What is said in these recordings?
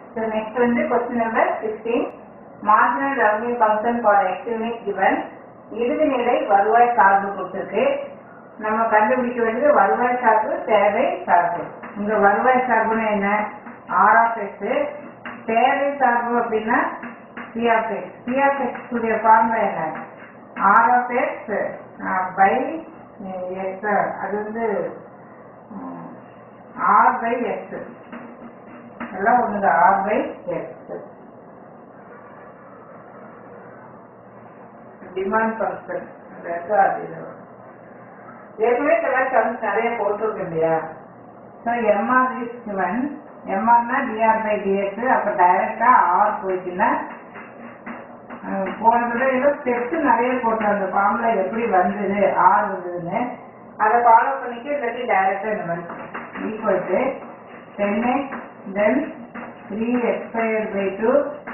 So next வந்து question number 16. Marginal revenue function for x unit given. இறுதி நிலை வருவாய் சார்பு கொடுத்திருக்கு நம்ம கண்டுபிடிக்க வேண்டியது வருவாய் சார்பு தேவை சார்பு இங்க வருவாய் சார்புன்னா என்ன ஆர் ஆஃப் எக்ஸ் தேவை சார்பு அப்படின்னா C of X C of X உடைய ஃபார்முலா என்ன R of X by X அது வந்து ஆர் பை எக்ஸ் எல்லாம் ஒண்ணுதான் R by X demand function அது இது ஏற்கனவே இதெல்லாம் சம்ஸ் நிறைய போட்டிருக்கு இல்லையா ஸோ எம்ஆர் இஸ் கிவன் எம்ஆர்னா டிஆர் பை டிஎக்ஸ் அப்போ டைரக்டா ஆர் போயிடுச்சுன்னா அஹ், போன தடவை ஏதோ ஸ்டெப்ஸ் நிறைய போட்டோம் அந்த ஃபார்முலா எப்படி வந்தது ஆர் வந்ததுன்னு அதை ஃபாலோ பண்ணிட்டு இல்லாட்டி டைரக்டா இந்த மாதிரி equal to ten X then three X square by two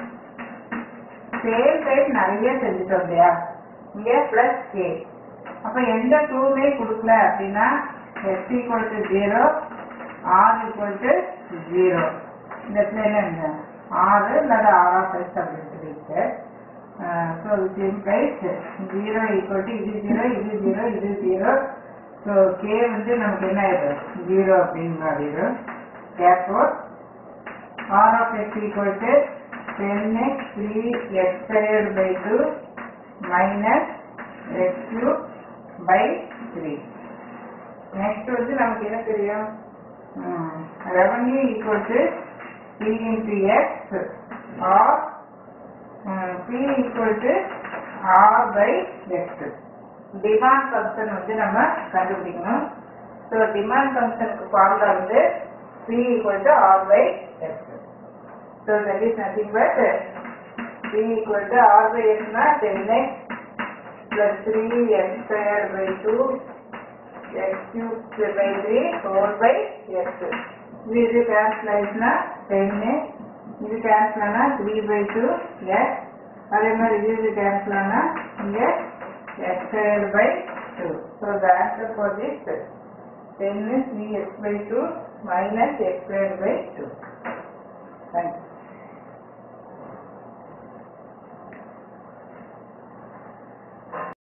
same type நிறைய செஞ்சுட்டோம் இல்லையா இங்க பிளஸ் கே அப்ப எந்த டூமே கொடுக்கல அப்படின்னா S equal to zero R equal to zero இந்த இடத்துல என்ன இல்லை ஆறு இல்லாத ஆர் ஆஃப் எஸ் அப்படின்னு சொல்லிட்டு so which implies zero equal to இது ஜீரோ இது ஜீரோ இது ஜீரோ ஸோ கே வந்து நமக்கு என்ன ஆயிடும் ஜீரோ அப்படின்னு மாறிடும் therefore r of x equal to 10x 3x squared by 2 minus x cube by 3. Next வந்து நமக்கு என்ன தெரியும் revenue equal to P into X R P equal to R by X demand function வந்து நம்ம கண்டுபிடிக்கணும் so demand ஃபங்க்ஷனுக்கு formula வந்து p equal to r by x. So that is nothing but p equal to r by x na 10x plus 3x square by 2 x cubed by 3 whole by x. இது cancel ஆயிடுச்சுன்னா 10x இது cancel ஆனா 3 by 2 x அதே மாதிரி இது இது cancel ஆனா இங்க x square by 2. So the answer for this 10 is 3x by 2 minus x square by 2. Thank you.